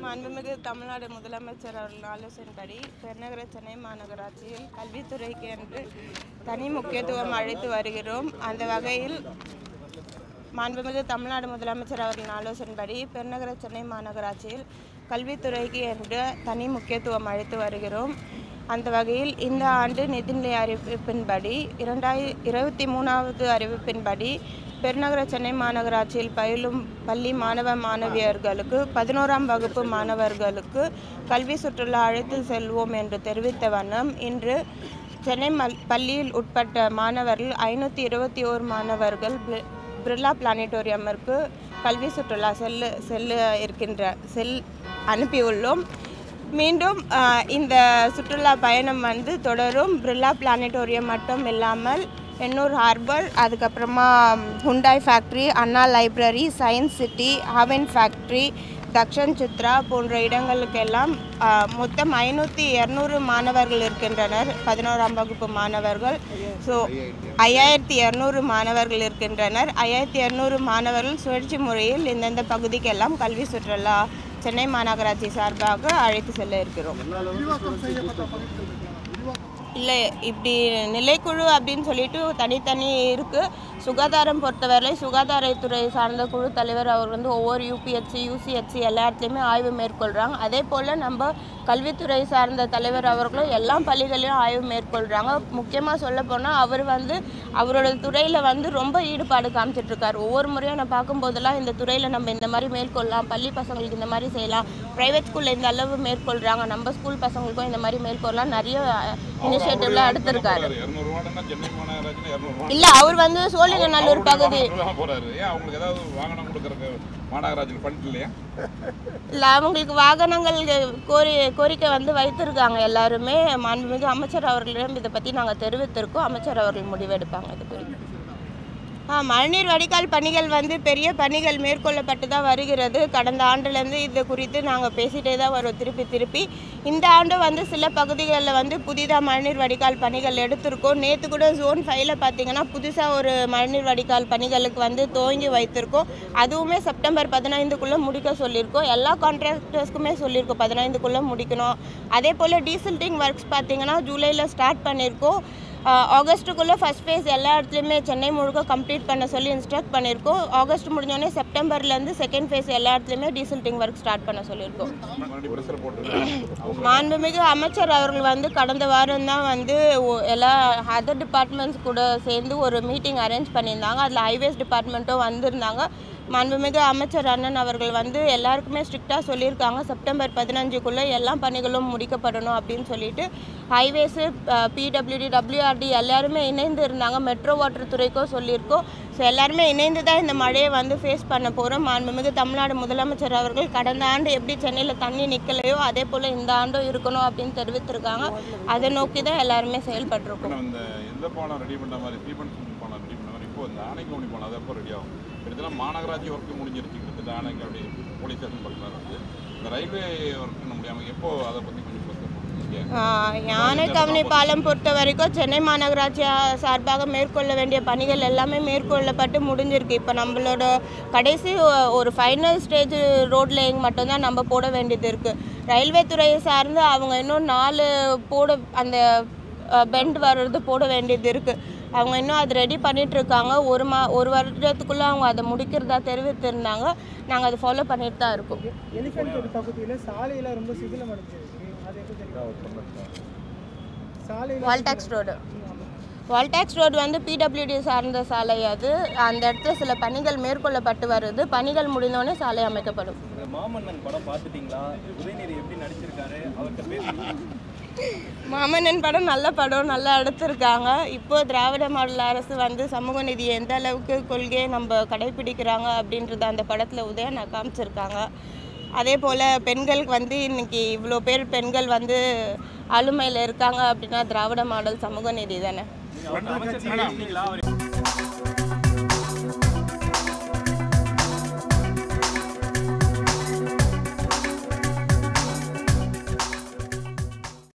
மாண்புமிகு தமிழ்நாடு முதலமைச்சர் அவர்கள் ஆலோசனைப்படி பெருநகர சென்னை மாநகராட்சியில் கல்வித்துறைக்கு என்று தனி முக்கியத்துவம் அளித்து வருகிறோம் அந்த வகையில் மாண்புமிகு தமிழ்நாடு முதலமைச்சர் அவர்களின் ஆலோசனைப்படி பெருநகர சென்னை மாநகராட்சியில் கல்வித்துறைக்கு என்று தனி முக்கியத்துவம் அளித்து வருகிறோம் அந்த வகையில் இந்த ஆண்டு நிதிநிலை அறிவிப்பின்படி இரண்டாயிர இருபத்தி மூணாவது அறிவிப்பின்படி பெருநகர சென்னை மாநகராட்சியில் பயிலும் பள்ளி மாணவ மாணவியர்களுக்கு பதினோராம் வகுப்பு மாணவர்களுக்கு கல்வி சுற்றுலா அழைத்து செல்வோம் என்று தெரிவித்த வண்ணம் இன்று சென்னை மல் பள்ளியில் உட்பட்ட மாணவர்கள் ஐநூற்றி இருபத்தி ஓரு மாணவர்கள் பிரி- பிர்லா பிளானட்டோரியமிற்கு கல்வி சுற்றுலா செல்ல செல்ல இருக்கின்ற செல் அனுப்பியுள்ளோம் மீண்டும் ஆஹ், இந்த சுற்றுலா பயணம் வந்து தொடரும் பிர்லா பிளானட்டோரியம் மட்டும் இல்லாமல் எண்ணூர் ஹார்பர் அதுக்கப்புறமா Hyundai factory Anna library science city ஹவன் ஃபேக்ட்ரி தக்ஷன் சித்ரா போன்ற இடங்களுக்கெல்லாம் ஆஹ், மொத்தம் ஐநூற்றி இரநூறு மாணவர்கள் இருக்கின்றனர் பதினோராம் வகுப்பு மாணவர்கள் ஸோ ஐயாயிரத்தி இரநூறு மாணவர்கள் இருக்கின்றனர் ஐயாயிரத்தி இரநூறு மாணவர்கள் சுழற்சி முறையில் இந்தந்த பகுதிக்கெல்லாம் கல்வி சுற்றுலா சென்னை மாநகராட்சி சார்பாக அழைத்து செல்ல இருக்கிறோம் இல்லை இப்படி நிலைக்குழு அப்படின்னு சொல்லிட்டு தனித்தனி இருக்குது சுகாதாரம் பொறுத்தவரை சுகாதாரத்துறை சார்ந்த குழு தலைவர் அவர் வந்து ஒவ்வொரு யூபிஹெச்சி யூசிஹெச்சி எல்லா இடத்துலையுமே ஆய்வு மேற்கொள்கிறாங்க அதே போல் நம்ம கல்வித்துறை சார்ந்த தலைவர் அவர்களும் எல்லா பள்ளிகளையும் ஆய்வு மேற்கொள்கிறாங்க முக்கியமாக சொல்ல போனால் அவர் வந்து அவரோட துறையில் வந்து ரொம்ப ஈடுபாடு காமிச்சிட்ருக்காரு ஒவ்வொரு முறையும் நான் பார்க்கும்போதெல்லாம் இந்த துறையில் நம்ம இந்த மாதிரி மேற்கொள்ளலாம் பள்ளி பசங்களுக்கு இந்த மாதிரி செய்யலாம் ப்ரைவேட் ஸ்கூலில் இந்த அளவு மேற்கொள்கிறாங்க நம்ம ஸ்கூல் பசங்களுக்கும் இந்த மாதிரி மேற்கொள்ளலாம் நிறைய இனிஷியேட்டிவ்லாம் எடுத்திருக்காரு இரநூறுவான்னா சென்னை மாநகராட்சியில் இரநூறுவா இல்ல அவர் வந்து சோழிங்கநல்லூர் பகுதி போறாரு ஏன் அவங்களுக்கு ஏதாவது வாகனம் கொடுக்கறதுக்கு மாநகராட்சியில் ஃபண்ட் இல்லையா இல்ல அவங்களுக்கு வாகனங்கள் கோரி கோரிக்கை வந்து வைத்திருக்காங்க எல்லாருமே மாண்புமிகு அமைச்சர் அவர்களிடம் இதை பத்தி நாங்க தெரிவித்திருக்கோம் அமைச்சர் அவர்கள் முடிவெடுப்பாங்க இது குறித்து ஆ மழைநீர் வடிகால் பணிகள் வந்து பெரிய பணிகள் மேற்கொள்ளப்பட்டு தான் வருகிறது கடந்த ஆண்டுலேருந்து இது குறித்து நாங்கள் பேசிகிட்டே தான் வரோம் திருப்பி திருப்பி இந்த ஆண்டு வந்து சில பகுதிகளில் வந்து புதிதாக மழைநீர் வடிகால் பணிகள் எடுத்திருக்கோம் நேற்று கூட ஜோன் ஃபைவ்ல பார்த்தீங்கன்னா புதுசாக ஒரு மழைநீர் வடிகால் பணிகளுக்கு வந்து துவங்கி வைத்திருக்கோம் அதுவுமே செப்டம்பர் பதினைந்துக்குள்ளே முடிக்க சொல்லியிருக்கோம் எல்லா கான்ட்ராக்டர்ஸ்க்குமே சொல்லியிருக்கோம் பதினைந்துக்குள்ளே முடிக்கணும் அதே போல் டீசல்டிங் ஒர்க்ஸ் பார்த்தீங்கன்னா ஜூலையில் ஸ்டார்ட் பண்ணியிருக்கோம் ஆஹ் ஆகஸ்ட்டுக்குள்ளே ஃபஸ்ட் ஃபேஸ் எல்லா இடத்துலையுமே சென்னை முழுக்க கம்ப்ளீட் பண்ண சொல்லி இன்ஸ்ட்ரக்ட் பண்ணியிருக்கோம் ஆகஸ்ட் முடிஞ்சோடனே செப்டம்பர்லேருந்து செகண்ட் ஃபேஸ் எல்லா இடத்துலையுமே டீசல்டிங் ஒர்க் ஸ்டார்ட் பண்ண சொல்லியிருக்கோம் மறுபடியும் ப்ரெஷர் போட்டுருக்காங்க மாண்புமிகு அமைச்சர் அவர்கள் வந்து கடந்த வாரம் தான் வந்து ஒ- எல்லா அதர் டிபார்ட்மெண்ட்ஸ் கூட சேர்ந்து ஒரு மீட்டிங் அரேஞ்ச் பண்ணியிருந்தாங்க அதில் ஹைவேஸ் டிபார்ட்மெண்ட்டும் வந்திருந்தாங்க மாண்புமிகு அமைச்சர் அண்ணன் அவர்கள் வந்து எல்லாருக்குமே ஸ்ட்ரிக்டாக சொல்லியிருக்காங்க செப்டம்பர் பதினஞ்சுக்குள்ளே எல்லா பணிகளும் முடிக்கப்படணும் அப்படின்னு சொல்லிட்டு ஹைவேஸு பிடபிள்யூடி டபிள்யூஆர்டி எல்லாருமே இணைந்து இருந்தாங்க மெட்ரோ வாட்டர் துறைக்கும் சொல்லியிருக்கோம் ஸோ எல்லாருமே இணைந்து தான் இந்த மழையை வந்து ஃபேஸ் பண்ண போகிறோம் மாண்புமிகு தமிழ்நாடு முதலமைச்சர் அவர்கள் கடந்த ஆண்டு எப்படி சென்னையில் தண்ணி நிற்கலையோ அதே போல் இந்த ஆண்டும் இருக்கணும் அப்படின்னு தெரிவித்திருக்காங்க அதை நோக்கி தான் எல்லாருமே செயல்பட்டிருக்கோம் இந்த எந்த பாலம் ரெடி பண்ண மாதிரி ஸ்டீபன் பாலம் ரெடி பண்ண மாதிரி இப்போ இந்த ஆனைக்கவுனி பாலம் அது எப்போ ரெடி ஆகும் கிட்டத்தட்ட மாநகராட்சி ஒர்க்கு முடிஞ்சிருச்சு கிட்டத்தட்ட ஆனைக்கவுனி போலீஸ் ஸ்டேஷன் பக்கத்தில் வந்து இந்த ரயில்வே ஒர்க் பண்ண முடியாமல் எப்போ அதை பற்றி கொஞ்சம் ப்ரெஷர் போட்டுருக்கீங்க ஆஹ் யானை கவனி பாலம் பொறுத்த வரைக்கும் சென்னை மாநகராட்சி ஆ- சார்பாக மேற்கொள்ள வேண்டிய பணிகள் எல்லாமே மேற்கொள்ளப்பட்டு முடிஞ்சிருக்கு இப்போ நம்மளோட கடைசி ஒ- ஒரு ஃபைனல் ஸ்டேஜ் ரோட் லேயிங் மட்டும்தான் நம்ம போட வேண்டியது இருக்குது ரயில்வே துறையை சார்ந்து அவங்க இன்னும் நாலு போட அந்த பெண்ட் வர்றது போட வேண்டியது இருக்குது அவங்க இன்னும் அது ரெடி பண்ணிட்டு இருக்காங்க ஒரு மா ஒரு வருடத்துக்குள்ளே அவங்க அதை முடிக்கிறதா தெரிவித்திருந்தாங்க நாங்கள் அதை ஃபாலோ பண்ணிட்டு தான் இருக்கோம் எலிஃபென்ட் ரோடு பகுதியில் சாலையில் ரொம்ப சிதிலம் அடைஞ்சிருக்கு அது எப்படி தெரியும் சாலையில் வால்டாக்ஸ் ரோடு வால்டாக்ஸ் ரோடு வந்து பிடபிள்யூடி சார்ந்த சாலை அது அந்த இடத்துல சில பணிகள் மேற்கொள்ளப்பட்டு வருது பணிகள் முடிந்தோடனே சாலை அமைக்கப்படும் இந்த மாமன்னன் படம் பார்த்துட்டீங்களா உதயநிதி எப்படி நடிச்சிருக்காரு அவர்கிட்ட பேசுறீங்களா மாமன்னன் படம் நல்ல படம் நல்லா எடுத்திருக்காங்க இப்போ திராவிட மாடல் அரசு வந்து சமூக நீதி எந்த அளவுக்கு கொள்கையை நம்ம கடைபிடிக்கிறாங்க அப்படின்றத அந்த படத்தில் உதயனா காமிச்சிருக்காங்க அதே போல் பெண்களுக்கு வந்து இன்னைக்கு இவ்வளோ பேர் பெண்கள் வந்து ஆளுமையில் இருக்காங்க அப்படின்னா திராவிட மாடல் சமூக நீதி தானே அமைச்சர் பேசுனீங்களா அவர்